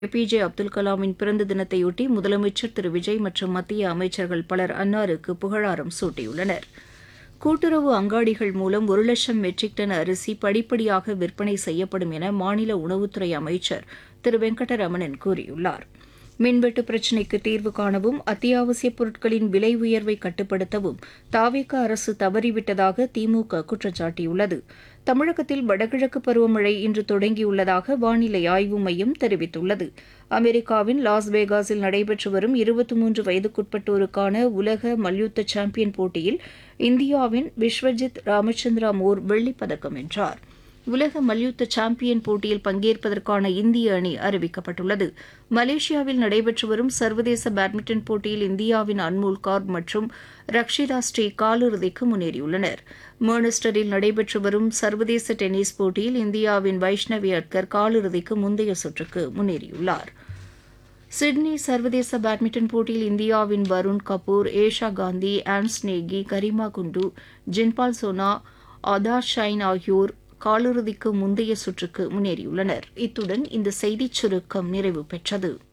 APJ Abdul கலாமின் பிறந்த தினத்தையொட்டி முதலமைச்சர் திரு விஜய் மற்றும் மத்திய அமைச்சர்கள் பலர் அன்னாருக்கு புகழாரம் சூட்டியுள்ளனர் கூட்டுறவு அங்காடிகள் மூலம் ஒரு லட்சம் மெட்ரிக் டன் அரிசி படிப்படியாக விற்பனை செய்யப்படும் என மாநில உணவுத்துறை அமைச்சர் திரு வெங்கடரமணன் கூறியுள்ளார் மின்வெட்டு பிரச்சினைக்கு தீர்வு காணவும் அத்தியாவசியப் பொருட்களின் விலை உயர்வை கட்டுப்படுத்தவும் தாவேக அரசு தவறிவிட்டதாக திமுக குற்றம் சாட்டியுள்ளது தமிழகத்தில் வடகிழக்கு பருவமழை இன்று தொடங்கியுள்ளதாக வானிலை ஆய்வு மையம் தெரிவித்துள்ளது அமெரிக்காவின் லாஸ் வேகாஸில் நடைபெற்று வரும் இருபத்தி மூன்று வயதுக்குட்பட்டோருக்கான உலக மல்யுத்த சாம்பியன் போட்டியில் இந்தியாவின் விஸ்வஜித் ராமச்சந்திரா மோர் வெள்ளிப் பதக்கம் வென்றார் உலக மல்யுத்த சாம்பியன் போட்டியில் பங்கேற்பதற்கான இந்திய அணி அறிவிக்கப்பட்டுள்ளது மலேசியாவில் நடைபெற்று வரும் சர்வதேச பேட்மிண்டன் போட்டியில் இந்தியாவின் அன்மோல் கார்ப் மற்றும் ரக்ஷிதா ஸ்ரீ காலிறுதிக்கு முன்னேறியுள்ளனர் மேர்னஸ்டரில் நடைபெற்று வரும் சர்வதேச டென்னிஸ் போட்டியில் இந்தியாவின் வைஷ்ணவி அட்கர் காலிறுதிக்கு முந்தைய சுற்றுக்கு முன்னேறியுள்ளார் சிட்னி சர்வதேச பேட்மிண்டன் போட்டியில் இந்தியாவின் வருண் கபூர் ஏஷா காந்தி ஆன்ஸ் நேகி கரிமா குண்டு ஜின்பால் சோனா ஆதார் ஷைன் ஆகியோர் காலிறுதிக்கு முந்தைய சுற்றுக்கு முன்னேறியுள்ளனர் இத்துடன் இந்த செய்திச் சுருக்கம் நிறைவு பெற்றது